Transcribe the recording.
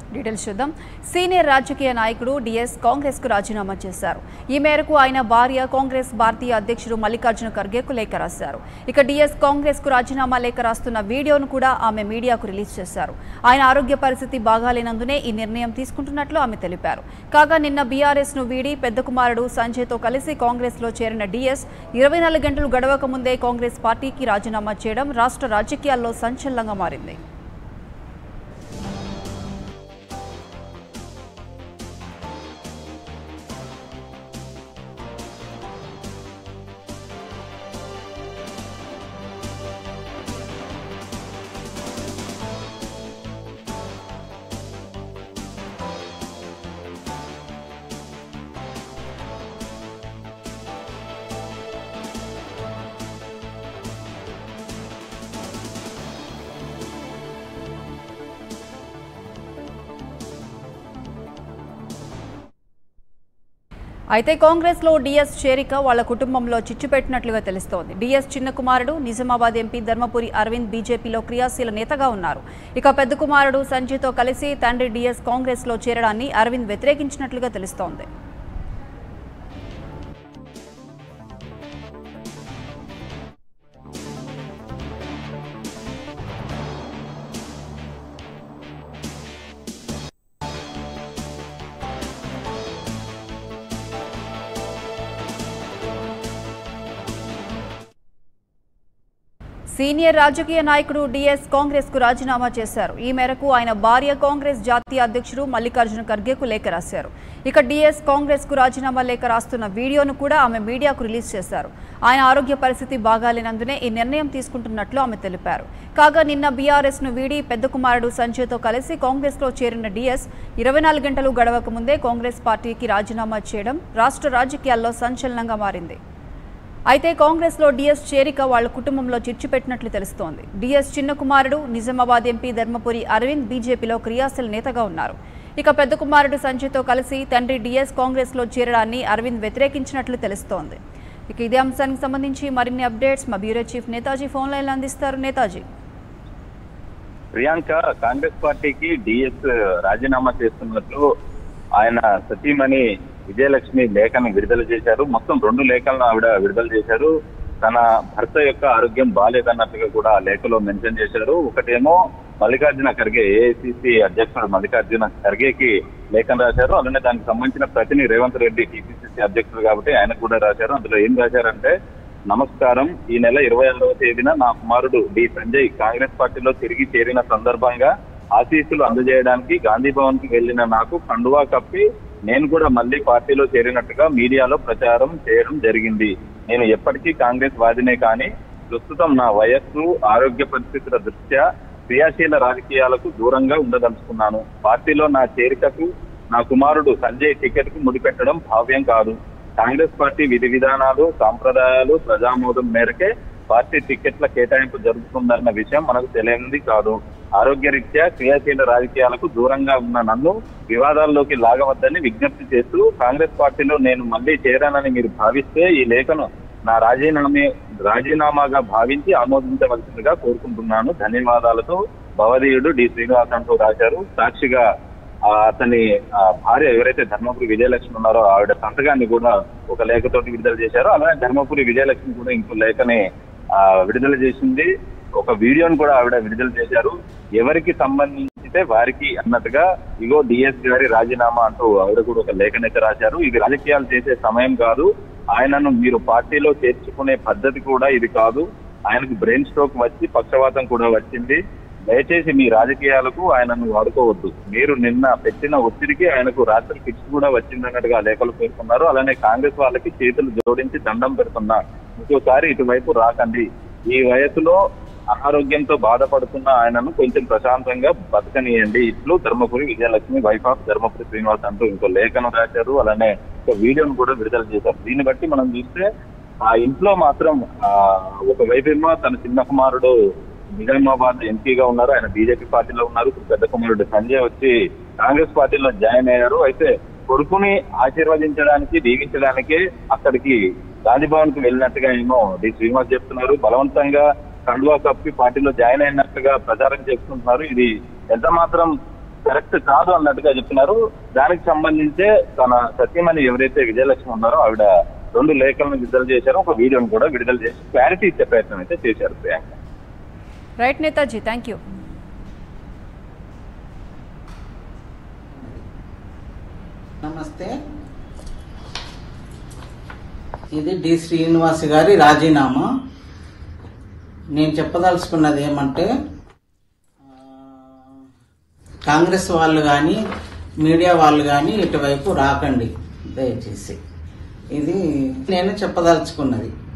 details చూద్దాం senior రాజకీయ నాయకుడు డిఎస్ కాంగ్రెస్ కు రాజీనామా చేశారు ఈ మేరకు ఆయన భార్య కాంగ్రెస్ భారతీయ అధ్యక్షుడు మల్లికార్జున ఖర్గేకు లేఖ రాశారు ఇక డిఎస్ కాంగ్రెస్ కు రాజీనామా లేఖ రాస్తున్న వీడియోను కూడా ఆమె మీడియాకు రిలీజ్ చేశారు ఆయన ఆరోగ్య పరిస్థితి బాగాలేనందునే ఈ నిర్ణయం తీసుకుంటున్నట్లు ఆమె తెలిపారు కాగా నిన్న బీఆర్ఎస్ ను వీడి పెద్ద కుమారుడు సంజయ్తో కలిసి కాంగ్రెస్ లో చేరిన డిఎస్ ఇరవై నాలుగు గంటలు గడవక ముందే కాంగ్రెస్ పార్టీకి రాజీనామా చేయడం రాష్ట్ర రాజకీయాల్లో సంచలనంగా మారింది అయితే కాంగ్రెస్ లో డిఎస్ చేరిక వాళ్ళ కుటుంబంలో చిచ్చు పెట్టినట్లుగా తెలుస్తోంది డిఎస్ చిన్న కుమారుడు నిజామాబాద్ ఎంపీ ధర్మపురి అరవింద్ బీజేపీలో క్రియాశీల నేతగా ఉన్నారు ఇక పెద్ద కుమారుడు సంజయ్తో కలిసి తండ్రి డిఎస్ కాంగ్రెస్ లో చేరడాన్ని అరవింద్ వ్యతిరేకించినట్లుగా తెలుస్తోంది సీనియర్ రాజకీయ నాయకుడు డిఎస్ కాంగ్రెస్ కు రాజీనామా చేశారు ఈ మేరకు ఆయన భార్య కాంగ్రెస్ జాతీయ అధ్యక్షుడు మల్లికార్జున ఖర్గేకు లేఖ రాశారు ఇక డిఎస్ కాంగ్రెస్ కు రాజీనామా లేఖ రాస్తున్న వీడియోను కూడా ఆమె మీడియాకు రిలీజ్ చేశారు ఆయన ఆరోగ్య పరిస్థితి బాగాలేనందునే ఈ నిర్ణయం తీసుకుంటున్నట్లు ఆమె తెలిపారు కాగా నిన్న బీఆర్ఎస్ ను వీడి పెద్ద కుమారుడు సంజయ్తో కలిసి కాంగ్రెస్ లో చేరిన డిఎస్ ఇరవై నాలుగు గంటలు గడవక ముందే కాంగ్రెస్ పార్టీకి రాజీనామా చేయడం రాష్ట్ర రాజకీయాల్లో సంచలనంగా మారింది అయితే కాంగ్రెస్లో డిఎస్ చేరిక వాళ్ళ కుటుంబంలో చిచ్చుపెట్టినట్లు తెలుస్తోంది డిఎస్ చిన్న కుమారుడు నిజామాబాద్ ఎంపీ ధర్మపురి అరవింద్ బీజేపీలో క్రియాశీల నేతగా ఉన్నారు ఇక పెద్ద కుమారుడు సంజయ్తో కలిసి తండ్రి డిఎస్ కాంగ్రెస్లో చేరడాన్ని అరవింద్ వ్యతిరేకించినట్లు తెలుస్తోంది ఇక ఇదే అంశానికి సంబంధించి మరిన్ని అప్డేట్స్ మా బ్యూరో చీఫ్ నేతాజీ ఫోన్ లైన్లో అందిస్తారు నేతాజీ ప్రియాంక కాంగ్రెస్ పార్టీకి డిఎస్ రాజీనామా చేస్తున్నట్లు ఆయన సతీమణి విజయలక్ష్మి లేఖను విడుదల చేశారు మొత్తం రెండు లేఖలను ఆవిడ విడుదల చేశారు తన భర్త యొక్క ఆరోగ్యం బాగాలేదన్నట్టుగా కూడా ఆ లేఖలో మెన్షన్ చేశారు ఒకటేమో మల్లికార్జున ఖర్గే ఏఐసిసి అధ్యక్షుడు మల్లికార్జున ఖర్గేకి లేఖను రాశారు అలానే దానికి సంబంధించిన ప్రతిని రేవంత్ రెడ్డి టీపీసీసీ అధ్యక్షుడు కాబట్టి ఆయనకు కూడా రాశారు అందులో ఏం రాశారంటే నమస్కారం ఈ నెల ఇరవై ఆరవ తేదీన నా కుమారుడు డి సంజయ్ కాంగ్రెస్ పార్టీలో తిరిగి చేరిన సందర్భంగా ఆశీస్సులు అందజేయడానికి గాంధీ భవన్ కి వెళ్లిన నాకు కండువా కప్పి నేను కూడా మళ్ళీ పార్టీలో చేరినట్టుగా మీడియాలో ప్రచారం చేయడం జరిగింది నేను ఎప్పటికీ కాంగ్రెస్ వాదినే కానీ ప్రస్తుతం నా వయస్సు ఆరోగ్య పరిస్థితుల దృష్ట్యా క్రియాశీల రాజకీయాలకు దూరంగా ఉండదలుచుకున్నాను పార్టీలో నా చేరికకు నా కుమారుడు సంజయ్ టికెట్ కు ముడిపెట్టడం భావ్యం కాదు కాంగ్రెస్ పార్టీ విధి విధానాలు సాంప్రదాయాలు ప్రజామోదం మేరకే పార్టీ టికెట్ల కేటాయింపు జరుగుతుందన్న విషయం మనకు తెలియంది కాదు ఆరోగ్యరీత్యా క్రియాశీల రాజకీయాలకు దూరంగా ఉన్న నన్ను వివాదాల్లోకి లాగవద్దని విజ్ఞప్తి చేస్తూ కాంగ్రెస్ పార్టీలో నేను మళ్ళీ చేరానని మీరు భావిస్తే ఈ లేఖను నా రాజీనామే రాజీనామాగా భావించి ఆమోదించవలసిందిగా కోరుకుంటున్నాను ధన్యవాదాలతో భవదీయుడు డి శ్రీనివాస్ అంటూ రాశారు సాక్షిగా ఆ అతని ఆ భార్య ఎవరైతే ధర్మపురి విజయలక్ష్మి ఉన్నారో ఆవిడ సంతకాన్ని కూడా ఒక లేఖతోటి విడుదల చేశారో అలాగే ధర్మపురి విజయలక్ష్మి కూడా ఇంకో లేఖని ఆ విడుదల చేసింది ఒక వీడియోని కూడా ఆవిడ విడుదల చేశారు ఎవరికి సంబంధించితే వారికి అన్నట్టుగా ఇగో డిఎస్ గారి రాజీనామా అంటూ ఆవిడ కూడా ఒక లేఖనైతే రాశారు ఇది రాజకీయాలు చేసే సమయం కాదు ఆయనను మీరు పార్టీలో చేర్చుకునే పద్ధతి కూడా ఇది కాదు ఆయనకు బ్రెయిన్ స్ట్రోక్ వచ్చి పక్షవాతం కూడా వచ్చింది దయచేసి మీ రాజకీయాలకు ఆయనను వాడుకోవద్దు మీరు నిన్న పెట్టిన ఒత్తిడికి ఆయనకు రాత్రి ఫిక్స్ కూడా వచ్చిందన్నట్టుగా లేఖలు పేర్కొన్నారు అలానే కాంగ్రెస్ వాళ్ళకి చేతులు జోడించి దండం పెడుతున్నా ఇంకోసారి ఇటువైపు రాకండి ఈ వయసులో అనారోగ్యంతో బాధపడుతున్న ఆయనను కొంచెం ప్రశాంతంగా బతకనియండి ఇట్లు ధర్మపురి విజయలక్ష్మి వైఫ్ ఆఫ్ ధర్మపురి శ్రీనివాస్ అంటూ ఇంకో లేఖను రాశారు అలానే ఒక వీడియోను కూడా విడుదల చేశారు దీన్ని బట్టి మనం చూస్తే ఆ ఇంట్లో మాత్రం ఆ ఒక వైపేమో తన చిన్న కుమారుడు నిజామాబాద్ ఎంపీగా ఉన్నారు ఆయన బీజేపీ పార్టీలో ఉన్నారు ఇప్పుడు పెద్ద కుమారుడు సంజయ్ వచ్చి కాంగ్రెస్ పార్టీలో జాయిన్ అయ్యారు అయితే కొడుకుని ఆశీర్వదించడానికి దీవించడానికి అక్కడికి గాంధీ భవన్ కు వెళ్ళినట్టుగా ఏమో డి శ్రీనివాస్ చెప్తున్నారు బలవంతంగా కండువా కప్పి పార్టీలో జాయిన్ అయినట్టుగా ప్రచారం చేస్తుంటున్నారు ఇది ఎంత మాత్రం కరెక్ట్ కాదు అన్నట్టుగా చెప్తున్నారు దానికి సంబంధించే తన సత్యమని ఎవరైతే విజయలక్ష్మి ఉన్నారో ఆవిడ రెండు లేఖలను విడుదల చేశారో ఒక వీడియోను కూడా విడుదల చేసి క్లారిటీ ఇచ్చే ప్రయత్నం అయితే చేశారు Priyanka right Netaji thank you నమస్తే ఇది డి శ్రీనివాస్ గారి రాజీనామా నేను చెప్పదలుచుకున్నది ఏమంటే ఆ, కాంగ్రెస్ వాళ్ళు కానీ మీడియా వాళ్ళు కానీ ఇటువైపు రాకండి దయచేసి ఇది నేను చెప్పదలుచుకున్నది